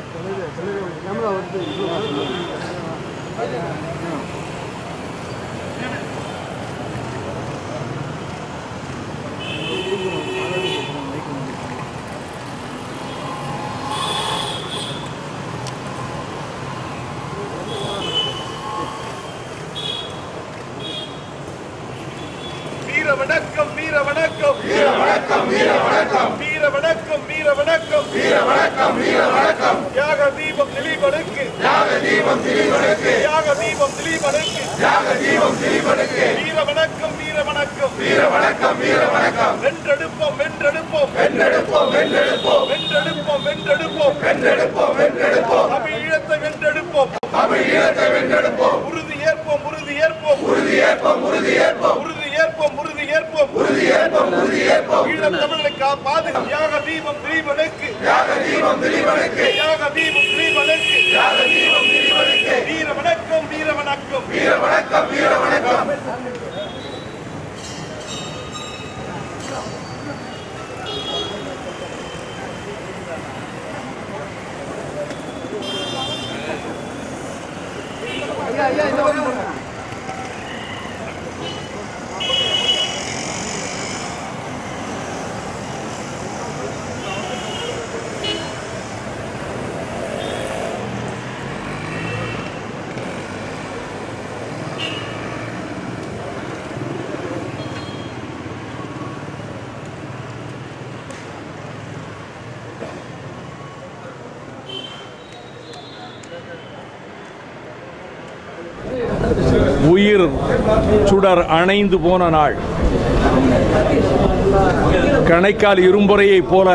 வீர வணக்கம் வீர வணக்கம் வீர வணக்கம் வீர வணக்கம் வீர வணக்கம் வீர வணக்கம் வீர வணக்கம் வீர வணக்கம் தியாக தீபம் திலீபனுக்கு தியாக தீபம் திலீபனுக்கு தியாக தீபம் திலீபனுக்கு தியாக தீபம் திலீபனுக்கு வீர வணக்கம் வீர வணக்கம் வீர வணக்கம் வீர வணக்கம் வென்றெடுப்போம் வென்றெடுப்போம் வென்றெடுப்போம் வென்றெடுப்போம் வென்றெடுப்போம் வென்றெடுப்போம் வென்றெடுப்போம் வென்றெடுப்போம் தமிழ் ஈழத்தை வென்றெடுப்போம் தமிழ் ஈழத்தை வென்றெடுப்போம் உறுதி ஏற்போம் உறுதி ஏற்போம் உறுதி ஏற்போம் உறுதி ஏற்போம் உறுதி ஏற்போம் உறுதி ஏற்போம் உறுதி ஏற்போம் உறுதி ஏற்போம் ஈழத் தமிழர்களுக்கு பாதுகாப்பு யாக தீபம் திலீபனுக்கு யாக தீபம் திலீபனுக்கு யாக தீபம் திலீபனுக்கு யாக தீபம் திலீபனுக்கு வீர வணக்கம் வீர வணக்கம் வீர வணக்கம் வீர வணக்கம் உயிர் சுடர் அணைந்து போன நாள் கணைக்கால் இரும்புறையைப் போல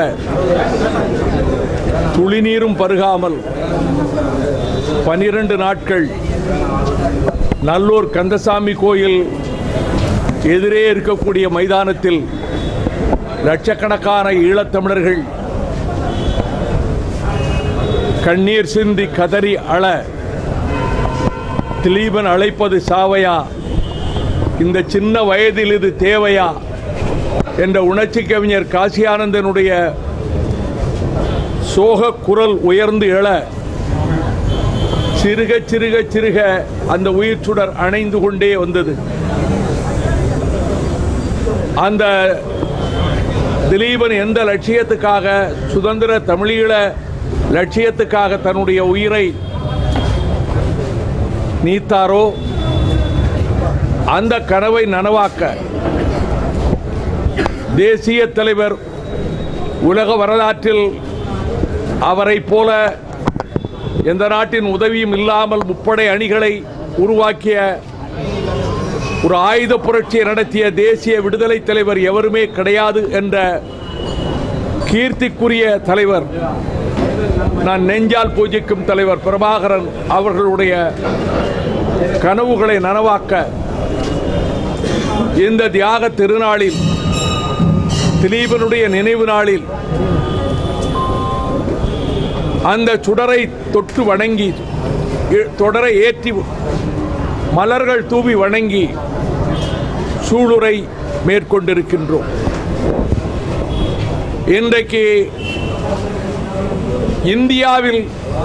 துளிநீரும் பருகாமல் பனிரெண்டு நாட்கள் நல்லூர் கந்தசாமி கோயில் எதிரே இருக்கக்கூடிய மைதானத்தில் லட்சக்கணக்கான ஈழத்தமிழர்கள் கண்ணீர் சிந்தி கதறி அழ திலீபன் அழைப்பது சாவையா இந்த சின்ன வயதில் இது தேவையா என்ற உணர்ச்சி கவிஞர் காசியானந்தனுடைய சோக குரல் உயர்ந்து எழ சிறுக சிறுக சிறுக அந்த உயிர் சுடர் அணைந்து கொண்டே வந்தது அந்த திலீபன் எந்த லட்சியத்துக்காக சுதந்திர தமிழீழ லட்சியத்துக்காக தன்னுடைய உயிரை நீத்தாரோ அந்த கனவை நனவாக்க தேசிய தலைவர் உலக வரலாற்றில் அவரைப் போல எந்த நாட்டின் உதவியும் இல்லாமல் முப்படை அணிகளை உருவாக்கிய ஒரு ஆயுத புரட்சியை நடத்திய தேசிய விடுதலை தலைவர் எவருமே கிடையாது என்ற கீர்த்திக்குரிய தலைவர் நான் நெஞ்சால் பூஜிக்கும் தலைவர் பிரபாகரன் அவர்களுடைய கனவுகளை நனவாக்க இந்த தியாக திருநாளில் திலீபனுடைய நினைவு நாளில் அந்த சுடரை தொட்டு வணங்கி இ- தொடரை ஏற்றி மலர்கள் தூவி வணங்கி சூளுரை மேற்கொண்டிருக்கின்றோம் இன்றைக்கு இந்தியாவில்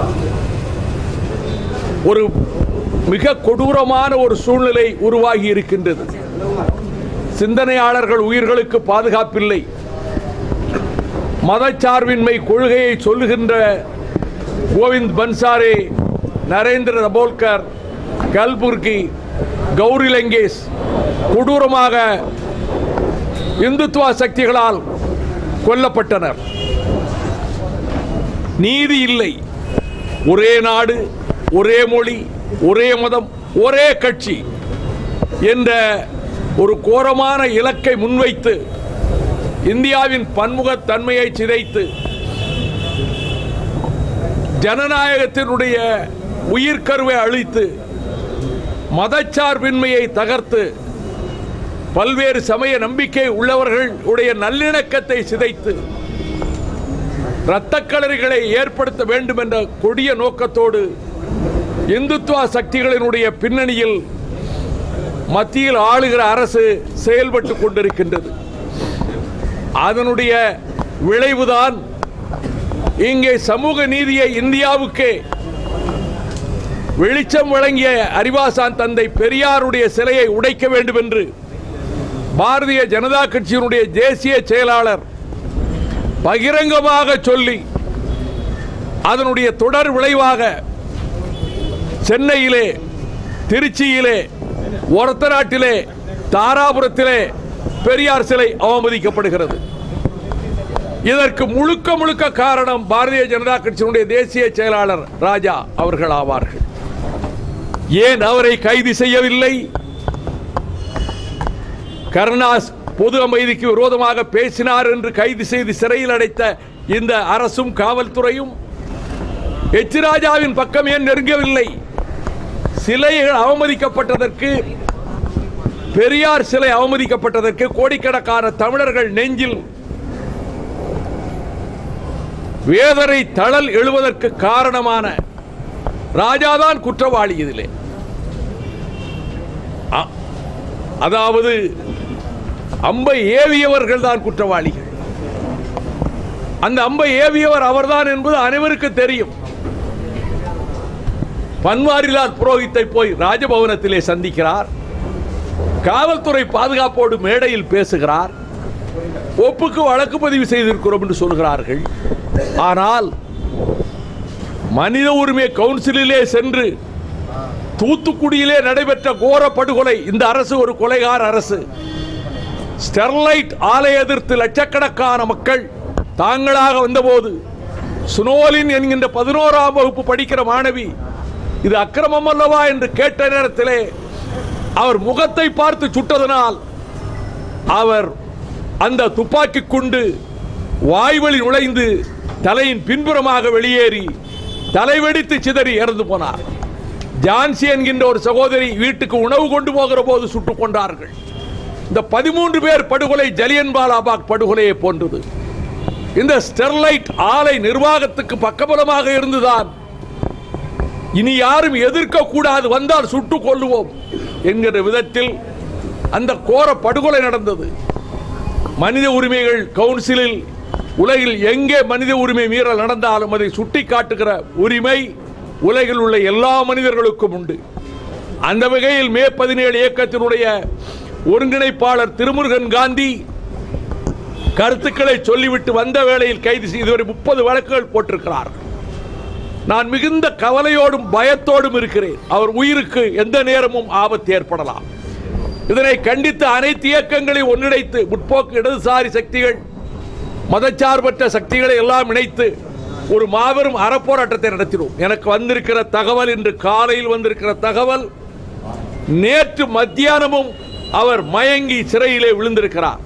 ஒரு மிக கொடூரமான ஒரு சூழ்நிலை உருவாகி இருக்கின்றது சிந்தனையாளர்கள் உயிர்களுக்கு பாதுகாப்பில்லை மதச்சார்பின்மை கொள்கையை சொல்லுகின்ற கோவிந்த் பன்சாரே நரேந்திர தபோல்கர் கல்புர்கி கௌரி லங்கேஷ் கொடூரமாக இந்துத்துவ சக்திகளால் கொல்லப்பட்டனர் நீதி இல்லை ஒரே நாடு ஒரே மொழி ஒரே மதம் ஒரே கட்சி என்ற ஒரு கோரமான இலக்கை முன்வைத்து இந்தியாவின் பன்முகத்தன்மையை சிதைத்து ஜனநாயகத்தினுடைய உயிர்க்கருவை அழித்து மதச்சார்பின்மையை தகர்த்து பல்வேறு சமய நம்பிக்கை உள்ளவர்களுடைய நல்லிணக்கத்தை சிதைத்து இரத்தக்களறிகளை ஏற்படுத்த வேண்டும் என்ற கொடிய நோக்கத்தோடு இந்துத்துவ சக்திகளினுடைய பின்னணியில் மத்தியில் ஆளுகிற அரசு செயல்பட்டு கொண்டிருக்கின்றது அதனுடைய விளைவுதான் இங்கே சமூக நீதியை இந்தியாவுக்கு வெளிச்சம் வழங்கிய அறிவாசான் தந்தை பெரியாருடைய சிலையை உடைக்க வேண்டும் என்று பாரதிய ஜனதா கட்சியினுடைய தேசிய செயலாளர் பகிரங்கமாக சொல்லி அதனுடைய தொடர் விளைவாக சென்னையிலே திருச்சியிலே ஒரத்தநாட்டிலே தாராபுரத்திலே பெரியார் சிலை அவமதிக்கப்படுகிறது இதற்கு முழுக்க முழுக்க காரணம் பாரதிய ஜனதா கட்சியினுடைய தேசிய செயலாளர் ராஜா அவர்கள் ஆவார்கள் ஏன் அவரை கைது செய்யவில்லை கருணாஸ் பொது அமைதிக்கு விரோதமாக பேசினார் என்று கைது செய்து சிறையில் அடைத்த இந்த அரசும் காவல்துறையும் எச் ராஜாவின் பக்கம் ஏன் நெருங்கவில்லை சிலைகள் அவமதிக்கப்பட்டதற்கு பெரியார் சிலை அவமதிக்கப்பட்டதற்கு கோடிக்கணக்கான தமிழர்கள் நெஞ்சில் வேதனை தளல் எழுவதற்கு காரணமான ராஜாதான் குற்றவாளி இதிலே அ- அதாவது அம்பை ஏவியவர்கள் தான் குற்றவாளிகள் அந்த அம்பை ஏவியவர் அவர்தான் என்பது அனைவருக்கு தெரியும் பன்வாரிலால் புரோஹித்தை போய் ராஜபவனத்திலே சந்திக்கிறார் காவல்துறை பாதுகாப்போடு மேடையில் பேசுகிறார் ஒப்புக்கு வழக்கு பதிவு செய்திருக்கிறோம் என்று சொல்கிறார்கள் ஆனால் மனித உரிமை கவுன்சிலிலே சென்று தூத்துக்குடியிலே நடைபெற்ற கோர படுகொலை இந்த அரசு ஒரு கொலைகார அரசு ஸ்டெர்லைட் ஆலை எதிர்த்து லட்சக்கணக்கான மக்கள் தாங்களாக வந்தபோது சுனோலின் என்கின்ற பதினோராம் வகுப்பு படிக்கிற மாணவி இது அக்கிரமம் அல்லவா என்று கேட்ட நேரத்திலே அவர் முகத்தை பார்த்து சுட்டதனால் அவர் அந்த துப்பாக்கி குண்டு வாய்வழி நுழைந்து தலையின் பின்புறமாக வெளியேறி தலை வெடித்து சிதறி இறந்து போனார் ஜான்சி என்கின்ற ஒரு சகோதரி வீட்டுக்கு உணவு கொண்டு போகிற போது சுட்டுக் கொண்டார்கள் இந்த பதிமூன்று பேர் படுகொலை ஜலியன் வாலாபாக் படுகொலையை போன்றது இந்த ஸ்டெர்லைட் ஆலை நிர்வாகத்துக்கு பக்கபலமாக இருந்துதான் இனி யாரும் எதிர்க்க கூடாது வந்தால் சுட்டுக் கொள்ளுவோம் என்கிற விதத்தில் அந்த கோர படுகொலை நடந்தது மனித உரிமைகள் கவுன்சிலில் உலகில் எங்கே மனித உரிமை மீறல் நடந்தாலும் அதை சுட்டி காட்டுகிற உரிமை உலகில் உள்ள எல்லா மனிதர்களுக்கும் உண்டு அந்த வகையில் மே பதினேழு இயக்கத்தினுடைய ஒருங்கிணைப்பாளர் திருமுருகன் காந்தி கருத்துக்களை சொல்லிவிட்டு வந்த வேளையில் கைது செய்து இதுவரை முப்பது வழக்குகள் போட்டிருக்கிறார் நான் மிகுந்த கவலையோடும் பயத்தோடும் இருக்கிறேன் அவர் உயிருக்கு எந்த நேரமும் ஆபத்து ஏற்படலாம் இதனை கண்டித்து அனைத்து இயக்கங்களை ஒன்றிணைத்து முற்போக்கு இடதுசாரி சக்திகள் மதச்சார்பற்ற சக்திகளை எல்லாம் இணைத்து ஒரு மாபெரும் அறப்போராட்டத்தை நடத்தினோம் எனக்கு வந்திருக்கிற தகவல் இன்று காலையில் வந்திருக்கிற தகவல் நேற்று மத்தியானமும் அவர் மயங்கி சிறையிலே விழுந்திருக்கிறார்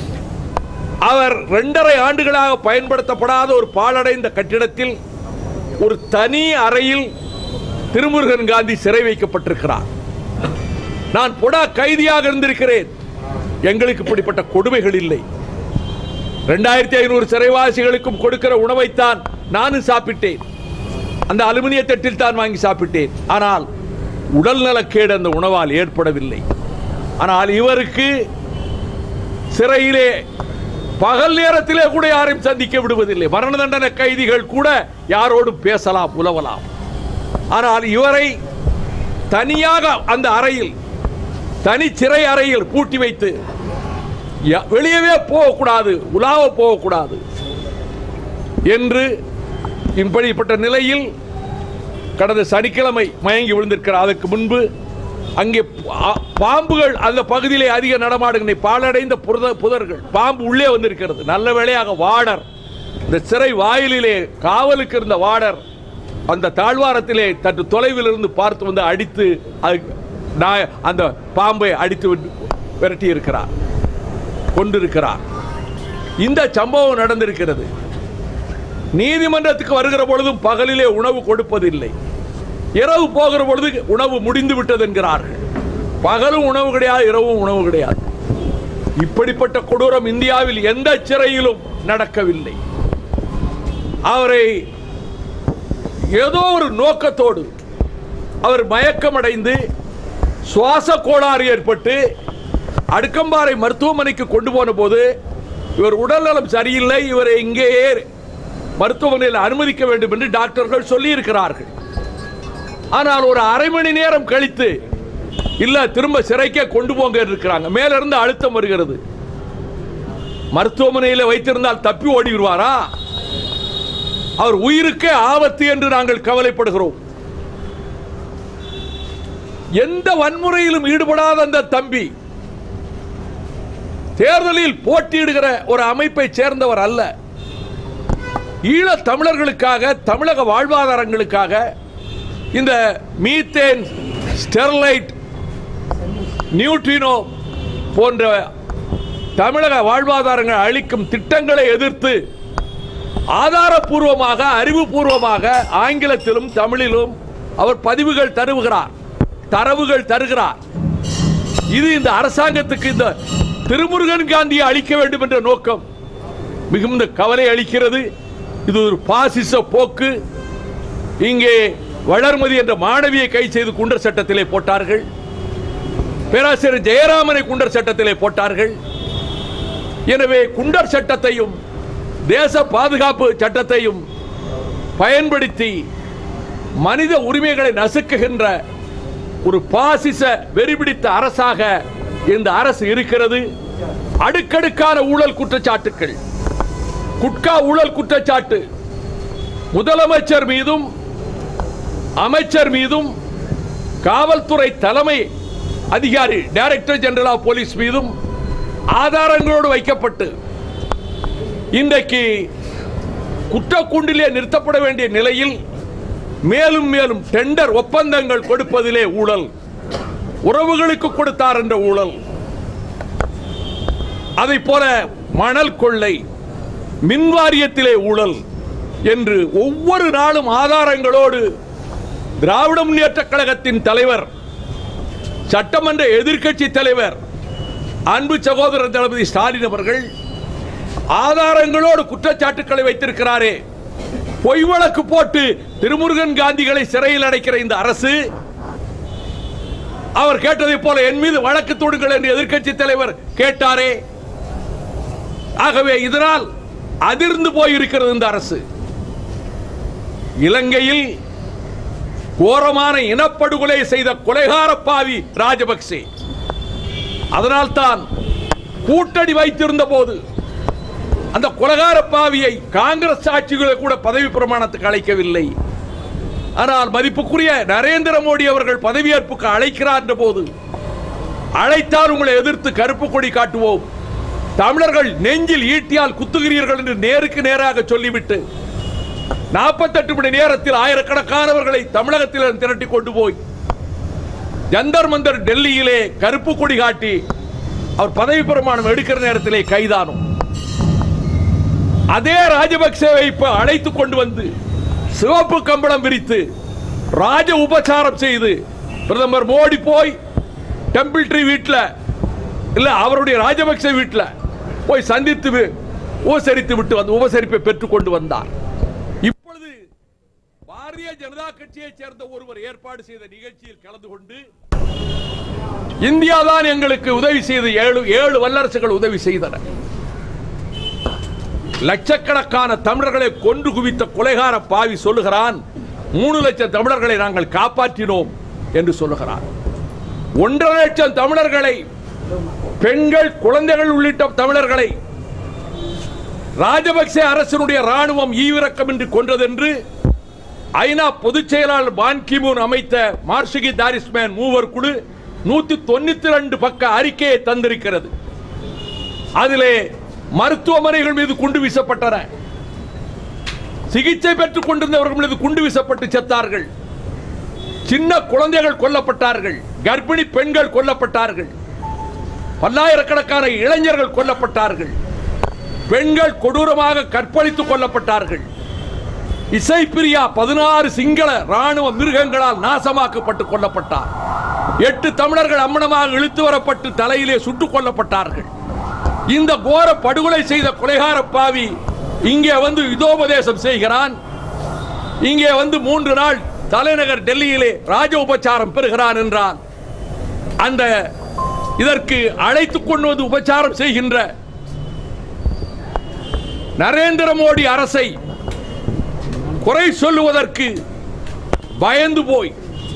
அவர் இரண்டரை ஆண்டுகளாக பயன்படுத்தப்படாத ஒரு பாழடைந்த கட்டிடத்தில் ஒரு தனி அறையில் திருமுருகன் காந்தி சிறை வைக்கப்பட்டிருக்கிறார் நான் பொடா கைதியாக இருந்திருக்கிறேன் எங்களுக்கு இப்படிப்பட்ட கொடுமைகள் இல்லை ரெண்டாயிரத்தி ஐநூறு சிறைவாசிகளுக்கும் கொடுக்கிற உணவைத்தான் நானும் சாப்பிட்டேன் அந்த அலுமினிய தட்டில் தான் வாங்கி சாப்பிட்டேன் ஆனால் உடல் நலக்கேடு அந்த உணவால் ஏற்படவில்லை ஆனால் இவருக்கு சிறையிலே பகல் நேரத்திலே கூட யாரையும் சந்திக்க விடுவதில்லை மரண தண்டனை கைதிகள் கூட யாரோடும் பேசலாம் உலவலாம் ஆனால் இவரை தனியாக அந்த அறையில் தனி சிறை அறையில் பூட்டி வைத்து ய- வெளியவே போகக்கூடாது உலாவ போகக்கூடாது என்று இப்படிப்பட்ட நிலையில் கடந்த சனிக்கிழமை மயங்கி விழுந்திருக்கிறார் அதற்கு முன்பு அங்கே பா- பாம்புகள் அந்த பகுதியிலே அதிக நடமாடுகின்ற பாலடைந்த புரத புதர்கள் பாம்பு உள்ளே வந்திருக்கிறது நல்ல வேளையாக வாடர் இந்த சிறை வாயிலிலே காவலுக்கு இருந்த வாடர் அந்த தாழ்வாரத்திலே தட்டு தொலைவில் இருந்து பார்த்து வந்து அடித்து அது நாய- அந்த பாம்பை அடித்து விட்டு விரட்டி இருக்கிறார் கொண்டிருக்கிறார் இந்த சம்பவம் நடந்திருக்கிறது நீதிமன்றத்துக்கு வருகிற பொழுதும் பகலிலே உணவு கொடுப்பதில்லை இரவு போகிற பொழுது உணவு முடிந்து விட்டது என்கிறார்கள் பகலும் உணவு கிடையாது இரவும் உணவு கிடையாது இப்படிப்பட்ட கொடூரம் இந்தியாவில் எந்த சிறையிலும் நடக்கவில்லை அவரை ஏதோ ஒரு நோக்கத்தோடு அவர் மயக்கமடைந்து சுவாச கோளாறு ஏற்பட்டு அடுக்கம்பாறை மருத்துவமனைக்கு கொண்டு போன போது இவர் உடல்நலம் சரியில்லை இவரை இங்கேயே மருத்துவமனையில் அனுமதிக்க வேண்டும் என்று டாக்டர்கள் சொல்லி இருக்கிறார்கள் ஆனால் ஒரு அரை மணி நேரம் கழித்து இல்ல திரும்ப சிறைக்கே கொண்டு போங்க இருக்கிறாங்க மேல இருந்து அழுத்தம் வருகிறது மருத்துவமனையில் வைத்திருந்தால் தப்பி ஓடி வருவாரா அவர் உயிருக்கே ஆபத்து என்று நாங்கள் கவலைப்படுகிறோம் எந்த வன்முறையிலும் ஈடுபடாத அந்த தம்பி தேர்தலில் போட்டியிடுகிற ஒரு அமைப்பை சேர்ந்தவர் அல்ல ஈழத் தமிழர்களுக்காக தமிழக வாழ்வாதாரங்களுக்காக இந்த மீத்தேன் ஸ்டெர்லைட் நியூட்ரினோ போன்ற தமிழக வாழ்வாதாரங்கள் அளிக்கும் திட்டங்களை எதிர்த்து ஆதாரபூர்வமாக அறிவுபூர்வமாக ஆங்கிலத்திலும் தமிழிலும் அவர் பதிவுகள் தருவுகிறார் தரவுகள் தருகிறார் இது இந்த அரசாங்கத்துக்கு இந்த திருமுருகன் காந்தியை அளிக்க வேண்டும் என்ற நோக்கம் மிகுந்த கவலை அளிக்கிறது இது ஒரு பாசிச போக்கு இங்கே வளர்மதி என்ற மாணவியை கை செய்து குண்டர் சட்டத்திலே போட்டார்கள் பேராசிரியர் ஜெயராமனை குண்டர் சட்டத்திலே போட்டார்கள் எனவே குண்டர் சட்டத்தையும் தேச பாதுகாப்பு சட்டத்தையும் பயன்படுத்தி மனித உரிமைகளை நசுக்குகின்ற ஒரு பாசிச வெறிபிடித்த அரசாக இந்த அரசு இருக்கிறது அடுக்கடுக்கான ஊழல் குற்றச்சாட்டுகள் குட்கா ஊழல் குற்றச்சாட்டு முதலமைச்சர் மீதும் அமைச்சர் மீதும் காவல்துறை தலைமை அதிகாரி டைரக்டர் ஜெனரல் ஆஃப் போலீஸ் மீதும் ஆதாரங்களோடு வைக்கப்பட்டு இன்றைக்கு குற்றக்கூண்டிலே நிறுத்தப்பட வேண்டிய நிலையில் மேலும் மேலும் டெண்டர் ஒப்பந்தங்கள் கொடுப்பதிலே ஊழல் உறவுகளுக்கு கொடுத்தார் என்ற ஊழல் அதை போல மணல் கொள்ளை மின் வாரியத்திலே ஊழல் என்று ஒவ்வொரு நாளும் ஆதாரங்களோடு திராவிட முன்னேற்ற கழகத்தின் தலைவர் சட்டமன்ற எதிர்க்கட்சி தலைவர் அன்பு சகோதரர் தளபதி ஸ்டாலின் அவர்கள் ஆதாரங்களோடு குற்றச்சாட்டுக்களை வைத்திருக்கிறாரே பொய் வழக்கு போட்டு திருமுருகன் காந்திகளை சிறையில் அடைக்கிற இந்த அரசு அவர் கேட்டதைப் போல என் மீது வழக்கு தொடுங்கள் என்று எதிர்க்கட்சி தலைவர் கேட்டாரே ஆகவே இதனால் அதிர்ந்து போயிருக்கிறது இந்த அரசு இலங்கையில் கோரமான இனப்படுகொலை செய்த கொலைகார பாவி ராஜபக்சே அதனால்தான் கூட்டணி வைத்திருந்த போது அந்த கொலகார பாவியை காங்கிரஸ் ஆட்சிகளை கூட பதவி பிரமாணத்துக்கு அழைக்கவில்லை ஆனால் மதிப்புக்குரிய நரேந்திர மோடி அவர்கள் பதவியேற்புக்கு அழைக்கிறார் என்ற போது அழைத்தால் உங்களை எதிர்த்து கருப்பு கொடி காட்டுவோம் தமிழர்கள் நெஞ்சில் ஈட்டியால் குத்துகிறீர்கள் என்று நேருக்கு நேராக சொல்லிவிட்டு நாற்பத்தெட்டு மணி நேரத்தில் ஆயிரக்கணக்கானவர்களை தமிழகத்தில் திரட்டி கொண்டு போய் ஜந்தர் மந்தர் டெல்லியிலே கருப்பு கொடி காட்டி அவர் பதவி பிரமாணம் எடுக்கிற நேரத்திலே கைதானோம் அதே ராஜபக்சேவை இப்ப அழைத்து கொண்டு வந்து சிவப்பு கம்பளம் விரித்து ராஜ உபசாரம் செய்து பிரதமர் மோடி போய் டெம்பிள் ட்ரீ வீட்டில் இல்ல அவருடைய ராஜபக்சே வீட்டில் போய் சந்தித்து வி- உபசரித்து விட்டு வந்து உபசரிப்பை பெற்றுக் கொண்டு வந்தார் இப்பொழுது பாரதிய ஜனதா கட்சியைச் சேர்ந்த ஒருவர் ஏற்பாடு செய்த நிகழ்ச்சியில் கலந்து கொண்டு இந்தியா தான் எங்களுக்கு உதவி செய்து ஏழு ஏழு வல்லரசுகள் உதவி செய்தன லட்சக்கணக்கான தமிழர்களை கொன்று குவித்த கொலைகார பாவி சொல்லுகிறான் மூணு லட்சம் தமிழர்களை நாங்கள் காப்பாற்றினோம் என்று சொல்லுகிறான் ஒன்றரை லட்சம் தமிழர்களை பெண்கள் குழந்தைகள் உள்ளிட்ட தமிழர்களை ராஜபக்சே அரசினுடைய ராணுவம் ஈவிரக்கமின்றி கொன்றதென்று ஐநா பொதுச் செயலாளர் பான் கிமூன் அமைத்த மார்ஷகி தாரிஸ்மேன் மூவர் குழு நூத்தி தொண்ணூத்தி ரெண்டு பக்க அறிக்கையை தந்திருக்கிறது அதிலே மருத்துவமனைகள் மீது குண்டு வீசப்பட்டன சிகிச்சை பெற்றுக் கொண்டிருந்தவர்கள் மீது குண்டு வீசப்பட்டு செத்தார்கள் சின்ன குழந்தைகள் கொல்லப்பட்டார்கள் கர்ப்பிணி பெண்கள் கொல்லப்பட்டார்கள் பல்லாயிரக்கணக்கான இளைஞர்கள் கொல்லப்பட்டார்கள் பெண்கள் கொடூரமாக கற்பழித்துக் கொல்லப்பட்டார்கள் இசைப்பிரியா பதினாறு சிங்கள ராணுவ மிருகங்களால் நாசமாக்கப்பட்டு கொல்லப்பட்டார் எட்டு தமிழர்கள் அம்மனமாக இழுத்து வரப்பட்டு தலையிலே சுட்டுக் கொல்லப்பட்டார்கள் இந்த கோர படுகொலை செய்த கொலைகார பாவி இங்கே வந்து இதோபதேசம் செய்கிறான் இங்கே வந்து மூன்று நாள் தலைநகர் டெல்லியிலே ராஜ உபச்சாரம் பெறுகிறான் என்றான் அந்த இதற்கு அழைத்துக் கொண்டு வந்து உபச்சாரம் செய்கின்ற நரேந்திர மோடி அரசை குறை சொல்லுவதற்கு பயந்து போய்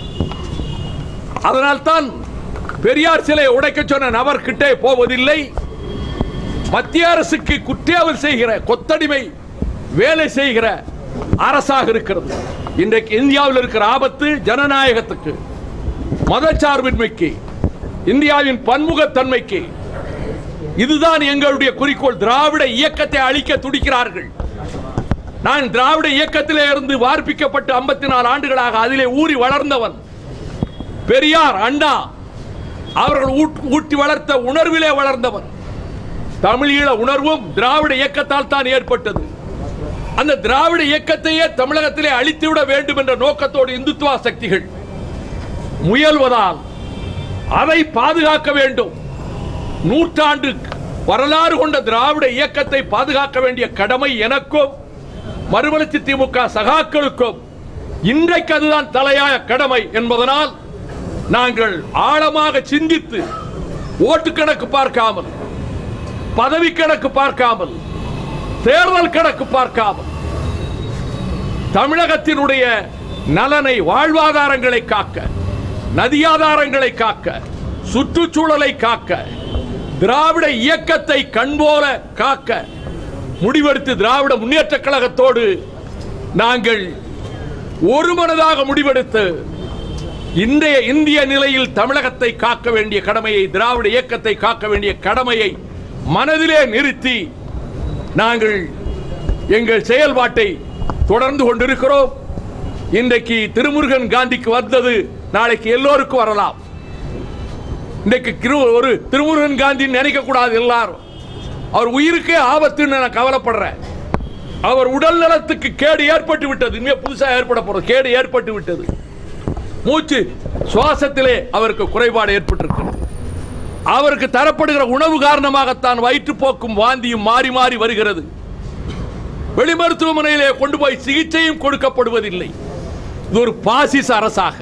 அதனால்தான் பெரியார் சிலை உடைக்க சொன்ன நபர் கிட்டே போவதில்லை மத்திய அரசுக்கு குற்றவியல் செய்கிற கொத்தடிமை வேலை செய்கிற அரசாக இருக்கிறது இன்றைக்கு இந்தியாவில் இருக்கிற ஆபத்து ஜனநாயகத்துக்கு மதச்சார்பின்மைக்கு இந்தியாவின் பன்முகத்தன்மைக்கு இதுதான் எங்களுடைய குறிக்கோள் திராவிட இயக்கத்தை அழிக்க துடிக்கிறார்கள் நான் திராவிட இயக்கத்திலே இருந்து வார்ப்பிக்கப்பட்டு ஐம்பத்தி நாலு ஆண்டுகளாக அதிலே ஊறி வளர்ந்தவன் பெரியார் அண்ணா அவர்கள் ஊட்- ஊட்டி வளர்த்த உணர்விலே வளர்ந்தவன் தமிழீழ உணர்வும் திராவிட இயக்கத்தால் தான் ஏற்பட்டது அந்த திராவிட இயக்கத்தையே தமிழகத்திலே அழித்துவிட வேண்டும் என்ற நோக்கத்தோடு இந்துத்துவ சக்திகள் முயல்வதால் அதை பாதுகாக்க வேண்டும் நூற்றாண்டு வரலாறு கொண்ட திராவிட இயக்கத்தை பாதுகாக்க வேண்டிய கடமை எனக்கும் மறுமலர்ச்சி திமுக சகாக்களுக்கும் இன்றைக்கு அதுதான் தலையாய கடமை என்பதனால் நாங்கள் ஆழமாக சிந்தித்து ஓட்டு கணக்கு பார்க்காமல் பதவி கணக்கு பார்க்காமல் தேர்தல் கணக்கு பார்க்காமல் தமிழகத்தினுடைய நலனை வாழ்வாதாரங்களை காக்க நதியாதாரங்களை காக்க சுற்றுச்சூழலை காக்க திராவிட இயக்கத்தை கண்போல காக்க முடிவெடுத்து திராவிட முன்னேற்ற கழகத்தோடு நாங்கள் ஒருமனதாக முடிவெடுத்து இன்றைய இந்திய நிலையில் தமிழகத்தை காக்க வேண்டிய கடமையை திராவிட இயக்கத்தை காக்க வேண்டிய கடமையை மனதிலே நிறுத்தி நாங்கள் எங்கள் செயல்பாட்டை தொடர்ந்து கொண்டிருக்கிறோம் இன்றைக்கு திருமுருகன் காந்திக்கு வந்தது நாளைக்கு எல்லோருக்கும் வரலாம் இன்றைக்கு கிரு- ஒரு திருமுருகன் காந்தி நினைக்க கூடாது எல்லாரும் அவர் உயிருக்கே ஆபத்துன்னு நான் கவலைப்படுறேன் அவர் உடல் நலத்துக்கு கேடு ஏற்பட்டு விட்டது இனிமே புதுசா ஏற்பட போறது கேடு ஏற்பட்டு விட்டது மூச்சு சுவாசத்திலே அவருக்கு குறைபாடு ஏற்பட்டிருக்கிறது அவருக்கு தரப்படுகிற உணவு காரணமாகத்தான் வயிற்றுப்போக்கும் வாந்தியும் மாறி மாறி வருகிறது வெளி மருத்துவமனையிலே கொண்டு போய் சிகிச்சையும் கொடுக்கப்படுவதில்லை இது ஒரு பாசிச அரசாக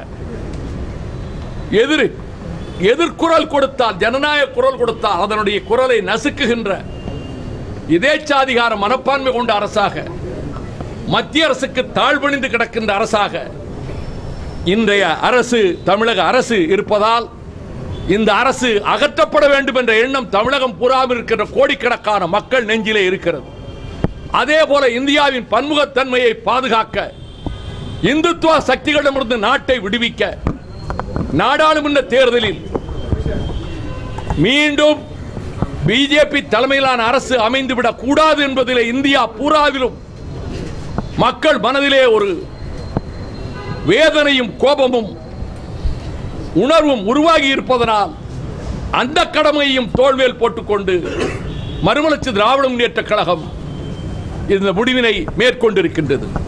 எதிர் எதிர்குரல் கொடுத்தால் ஜனநாயக குரல் கொடுத்தால் அதனுடைய குரலை நசுக்குகின்ற இதேச்சாதிகார மனப்பான்மை கொண்ட அரசாக மத்திய அரசுக்கு தாழ்வணிந்து கிடக்கின்ற அரசாக இன்றைய அரசு தமிழக அரசு இருப்பதால் இந்த அரசு அகற்றப்பட வேண்டும் என்ற எண்ணம் தமிழகம் பூராவில் இருக்கின்ற கோடிக்கணக்கான மக்கள் நெஞ்சிலே இருக்கிறது அதே போல இந்தியாவின் பன்முகத்தன்மையை பாதுகாக்க இந்துத்துவ சக்திகளிடமிருந்து நாட்டை விடுவிக்க நாடாளுமன்ற தேர்தலில் மீண்டும் பிஜேபி தலைமையிலான அரசு அமைந்துவிடக் கூடாது என்பதிலே இந்தியா பூராவிலும் மக்கள் மனதிலே ஒரு வேதனையும் கோபமும் உணர்வும் உருவாகி இருப்பதனால் அந்த கடமையையும் தோல்வேல் போட்டுக்கொண்டு மறுமலர்ச்சி திராவிட முன்னேற்ற கழகம் இந்த முடிவினை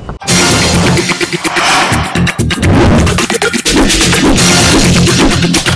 மேற்கொண்டிருக்கின்றது